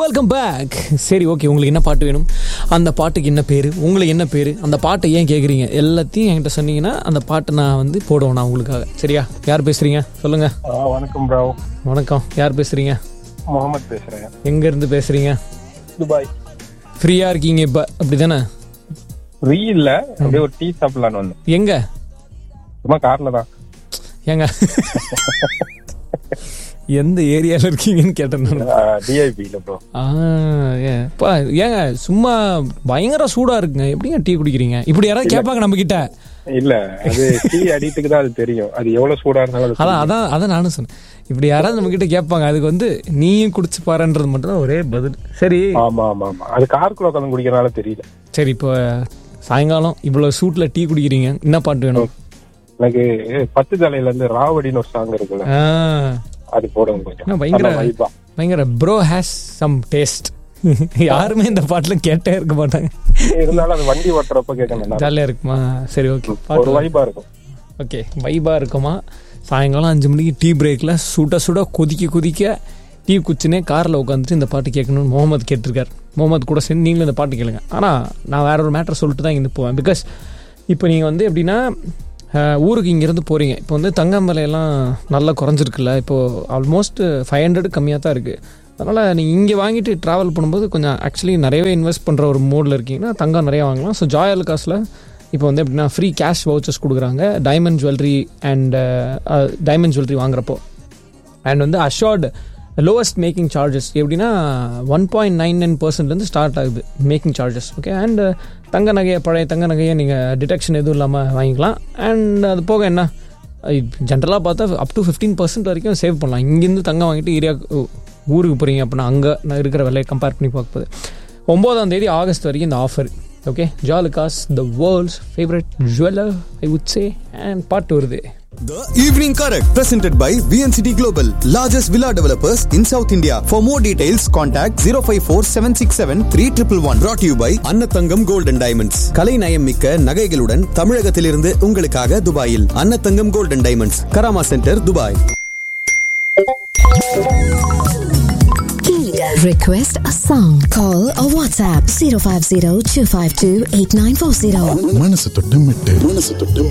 Welcome back சரி okay உங்களுக்கு என்ன பாட்டு வேணும் அந்த பாட்டுக்கு என்ன பேர் உங்களுக்கு என்ன பேர் அந்த பாட்டை ஏன் கேட்குறீங்க எல்லாத்தையும் என்கிட்ட சொன்னீங்கன்னா அந்த பாட்டை நான் வந்து போடுவேன் நான் உங்களுக்காக சரியா யார் பேசுகிறீங்க சொல்லுங்கள் ஆ, வணக்கம் ப்ரோ வணக்கம் யார் பேசுகிறீங்க முகமது பேசுறேன் எங்கேருந்து பேசுகிறீங்க துபாய் ஃப்ரீயாக இருக்கீங்க இப்போ அப்படி தானே ரீ இல்ல அப்படியே ஒரு டீ சாப்பிடலான்னு வந்தேன் எங்கே சும்மா கார்ல தான் ஏங்க எந்த ஏரியாவில் இருக்கீங்கன்னு கேட்டேன் நான் டிஐபியில ப்ரோ ஆ ஏன் பா ஏங்க சும்மா பயங்கர சூடா இருக்குங்க எப்படிங்க டீ குடிக்கிறீங்க இப்படி யாராவது கேட்பாங்க நம்ம கிட்ட இல்ல அது டீ அடிட்டுக்கு தான் அது தெரியும் அது எவ்வளவு சூடா இருந்தாலும் அது அதான் அதான் அதான் நானும் சொன்னேன் இப்படி யாராவது நம்ம கிட்ட கேட்பாங்க அதுக்கு வந்து நீயும் குடிச்சு பாருன்றது மட்டும் தான் ஒரே பதில் சரி ஆமா ஆமா ஆமா அது காருக்குள்ள உட்காந்து குடிக்கிறனால தெரியல சரி இப்போ சாயங்காலம் இவ்வளவு சூட்ல டீ குடிக்கிறீங்க என்ன பாட்டு வேணும் எனக்கு பத்து தலையில இருந்து ராவடின்னு ஒரு சாங் இருக்குல்ல ஆ, அது போடுங்க கொஞ்சம் என்ன பயங்கர நல்ல vibe ஆ. பயங்கர ப்ரோ ஹேஸ் சம் டேஸ்ட் யாருமே இந்த பாட்டுல கேட்டே இருக்க மாட்டாங்க இருந்தாலும் அது வண்டி ஓட்டுறப்ப கேட்க நல்லா இருக்கும். ஜாலியா இருக்குமா சரி ஓகே ஒரு பாட்டு வைபா இருக்கும் ஓகே வைபாக இருக்குமா சாயங்காலம் அஞ்சு மணிக்கு டீ பிரேக்கில் சுட சுட கொதிக்க கொதிக்க டீ குச்சினே காரில் உட்காந்துட்டு இந்த பாட்டு கேட்கணும்னு முகமது கேட்டிருக்கார் முகமது கூட சேர்ந்து நீங்களும் இந்த பாட்டு கேளுங்க ஆனால் நான் வேற ஒரு மேட்டர் சொல்லிட்டு தான் இங்கே போவேன் பிகாஸ் இப்போ நீங்கள் வந்து எப்படின்னா அஹ், ஊருக்கு இங்கேருந்து போகிறீங்க இப்போ வந்து தங்கம் விலையெல்லாம் நல்லா குறைஞ்சிருக்குல்ல இப்போது ஆல்மோஸ்ட் ஃபைவ் ஹண்ட்ரட் கம்மியாக தான் இருக்குது அதனால் நீங்கள் இங்கே வாங்கிட்டு ட்ராவல் பண்ணும்போது கொஞ்சம் ஆக்சுவலி நிறையவே இன்வெஸ்ட் பண்ணுற ஒரு மோடில் இருக்கீங்கன்னா தங்கம் நிறைய வாங்கலாம் ஸோ ஜாயல் காசில் இப்போ வந்து எப்படின்னா ஃப்ரீ கேஷ் வவுச்சர்ஸ் கொடுக்குறாங்க diamond jewellery and diamond jewellery வாங்குறப்போ அண்ட் வந்து அஷோர்டு லோவஸ்ட் மேக்கிங் சார்ஜஸ் எப்படின்னா ஒன் பாயிண்ட் நைன் நைன் பர்சன்ட்லேருந்து ஸ்டார்ட் ஆகுது மேக்கிங் சார்ஜஸ் ஓகே அண்ட் தங்க நகையை பழைய தங்க நகையை நீங்கள் டிடெக்ஷன் எதுவும் இல்லாமல் வாங்கிக்கலாம் அண்ட் அது போக என்ன ஜென்ரலாக பார்த்தா அப் டு ஃபிஃப்டீன் பர்சன்ட் வரைக்கும் சேவ் பண்ணலாம் இங்கேருந்து தங்கம் வாங்கிட்டு ஏரியா ஊருக்கு போகிறீங்க அப்படின்னா அங்கே இருக்கிற விலையை கம்பேர் பண்ணி பார்க்கும்போது ஒம்போதாம் தேதி ஆகஸ்ட் வரைக்கும் இந்த offer okay Joyalukkas the world's favourite jeweller I would say and பாட்டு வருது The Evening Correct, presented by VNCT Global, largest villa developers in South India. For more details, contact 054 767 3111. Brought to you by அன்னத்தங்கம் Gold and Diamonds. கலை நயமிக்க நகைகளுடன் தமிழகத்திலிருந்து உங்களுக்காக துபாயில் அன்னத்தங்கம் Gold and Diamonds, Karama centre Dubai Request a song. Call or WhatsApp 050 252 8940. மனசு தொட்டு மெட்டு மனசு தொட்டு